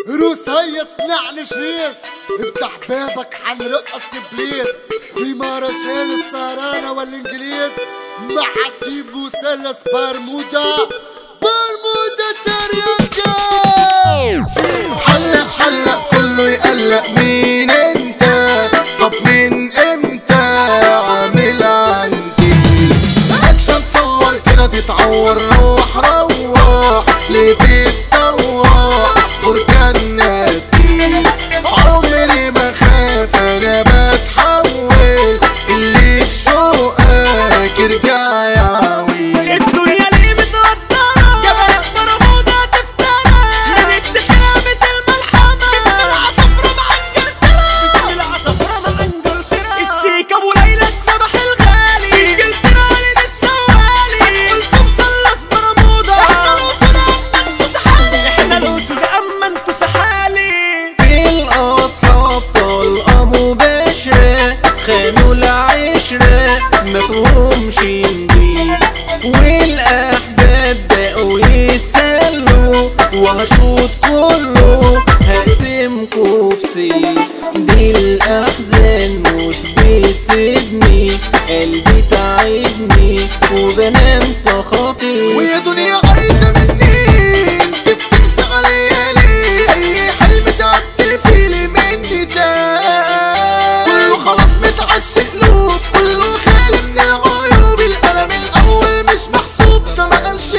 روس هيا صنعني شيس افتح بابك حنرقص ابليس في مهرجان السهرانة والانجليز مع تيم مثلث برمودا برمودا تريانجا حلق حلق كله يقلق مين انت طب من امتى عامل عندي اكشن صور كده تتعور روح روح ليه بتطوح بركاناتي عمري ما خاف انا بتحول اللي في شوقك ارجع يا عويل الدنيا ليه متقدرة جبلك برمودا تفترى من التحامة الملحمة بسم العصفرة مع انجلترا بسم العصفرة مع انجلترا السيكا ابو ليلى الشبح الغالي في انجلترا ولد الشوالي قلتم مثلث برمودا احنا الاسود اما انتوا سحالي احنا الاسود اما انتوا سحالي الأصحاب طلقة مباشرة خانوا العشرة مفهومش نضيف والأحباب بقوا يتسلوا وهشوط كله هقسمكوا بسيف دي الأحزان مش بتسيبني قلبي تعبني وبنام تخاطيف ويا دنيا عايزة مني انت بتنسى عليا ليه اي حلم تعبت فيه مني ده كله خلاص متعشق له كله خالي من العيوب القلم الاول مش محسوب ده ما قالش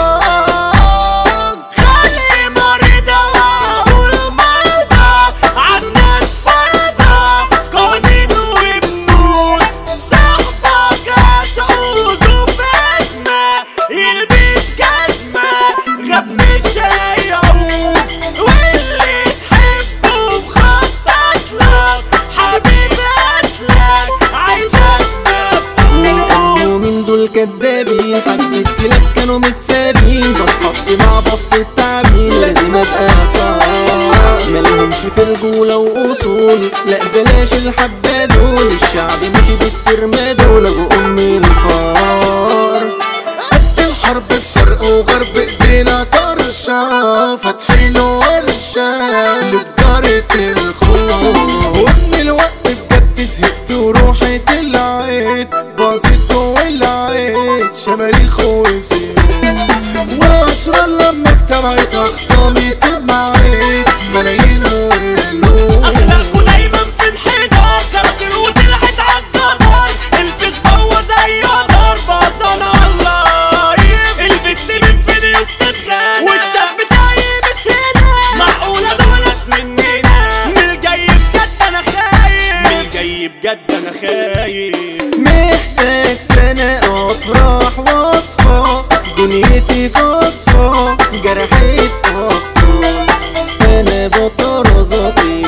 اه خلي مريضة وأقول مرضى عالناس فرضى قوانين وبنود صاحبك هتعوزه بأزمة يلبس جزمة غاب مش هيعود واللي تحبه مخطط لك حبيب قتلك عايزك مفتوح ومن دول كدابين حبة كلاب كانوا متسابين بتحط مع بط التعبين لازم ابقى صار مالهمش في رجولة واصول لا بلاش الحبة دول الشعب مشي بالترمة دول ابو ام الفار قد الحرب في شرق وغرب ايدينا طرشة فاتحين ورشة لتجارة الخوف ومن الوقت بجد زهقت وروحي طلعت باظت ولعت شماريخ وزيت واشرار لما اجتمعت اخصامي طمعت ملايين ورلوف اخلاقه دايما في انحدار كراسي وطلعت عالجدار الفيس بوظ زي نار باظان الله البت من فين وبتتغنى والشاب بتاعي مش هنا معقولة دولت مننا من الجاي بجد انا خايف من الجاي بجد انا خايف محتاج سنة افراح واصفى دنيتي قصفى جرحت ابطال انا بطرزتي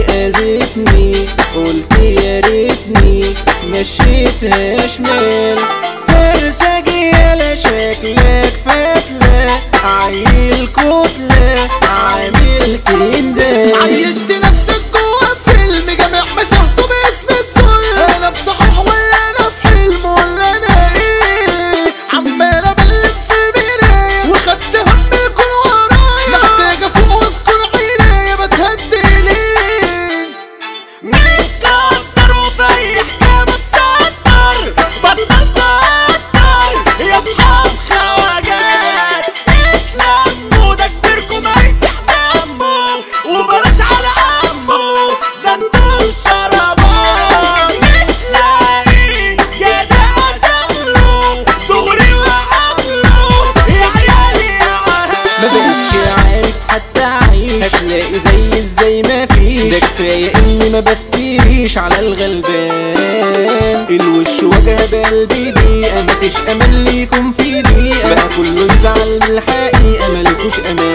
اذتني قلت يا ريتني مشيتها شمال سرسجية لا شكلك فتلة عيل كتلة عامل سندال عيشت نفسك جوا فيلم جامع مشاهده باسم الظلم انا بصحيح ولا انا في حلم ولا انا ايه عمال ابلم في المرايه وخدت هم يكون ورايا محتاجه فوق واذكر عينيا بتهدي ليه متكتر وفي اي حكايه متصدر بطل توتر يا اصحاب خواجات اتلموا ده كبيركم هيسح دمه وبلاش على عمه ده انتوا شربان مش لاقي جدع ازمله دغري وعمله يا عيالي يا ما عهد بقتش عارف حتى اعيش هتلاقي زي ازاي ما فيش ده كفايه اني ما بفتريش على الغلبان الوش وجه بقلبي دقيقه مفيش امل ليكم في دقيقه بقى كله يزعل من الحقيقه مالكوش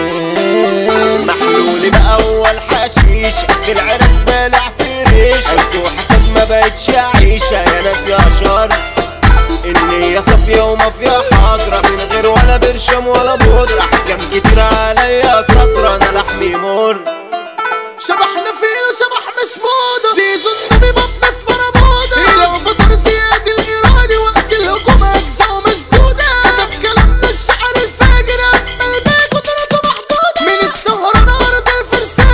امان محلول بقى اول حشيش في العرق بلعت ريش انتوا حسب ما بقتش عيشة يا ناس يا شر النية صافية ومافيا حاضرة من غير ولا برشم ولا بودرة احكام كتير عليا سطرة انا لحمي مر شبحنا فينا شبح مش موضة زيزو النبي بط في برمودا لو فطر زياد الإيراني وقت الهجوم أجزاء مسدودة كتب كلامنا الشعر الفاجر أما الباقي قدرته محدودة من السهرة أرض الفرسان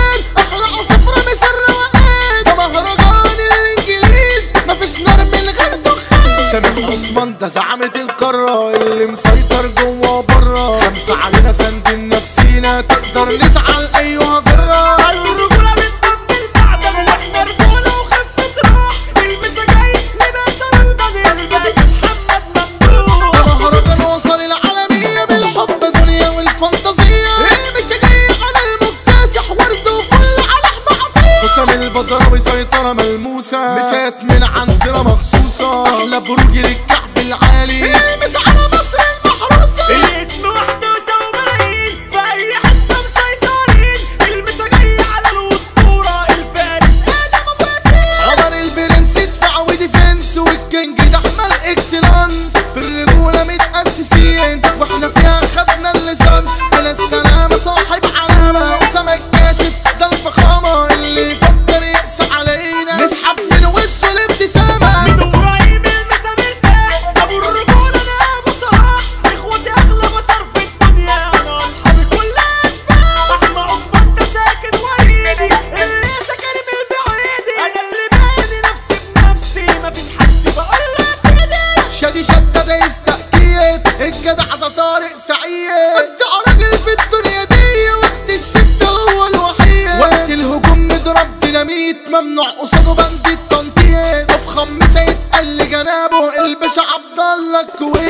ده زعامة القارة اللي مسيطر جوا وبره خمسة علينا سندين نفسينا تقدر نزعل ايها جرة الرجولة بتطبل بعدك واحنا رجولة وخفة روح المسا جاي لباشا البني الباشا محمد ممدوح مهرجان وصل العالمية بالحب دنيا والفانتازية المسا جاي على المكتسح ورد وفل على حبعطية حسام البدراوي سيطرة ملموسة مسات من عندنا مخصوصة احلى بروج للكعب العالي المس على مصر المحروسة الاسم وحده يساوي ملايين في اي حته مسيطرين المسا جاي على الاسطوره الفارس ادم ابو ياسين عمر البرنس ادفع وديفنس والكينج ده احمل اكسلانس في الرجولة متأسسين واحنا فيها خدنا الليسانس الى السلامة صاحب علامة أسامة الكاشف ده الفخامة اللي يفكر يقسى علينا نسحب من وشه الابتسامة من ابراهيم المسا مرتاح ابو الرجوله انا ابو صلاح اخواتي اغلى بشر في الدنيا انا اصحابي كلها اشباح احمى عثمان ده ساكن وريدي اللي سكن بالبعيدي انا اللي باني نفسي بنفسي مفيش حد بقول له سيدي شادي شدة ده يستأكيد الجدع ده طارق سعيد ابدع راجل في الدنيا دي وقت الشدة هو الوحيد وقت الهجوم نضرب ديناميت ممنوع قصاده بند التنطيط افخم مسا يتقل جنابه الباشا عبد الله الكويت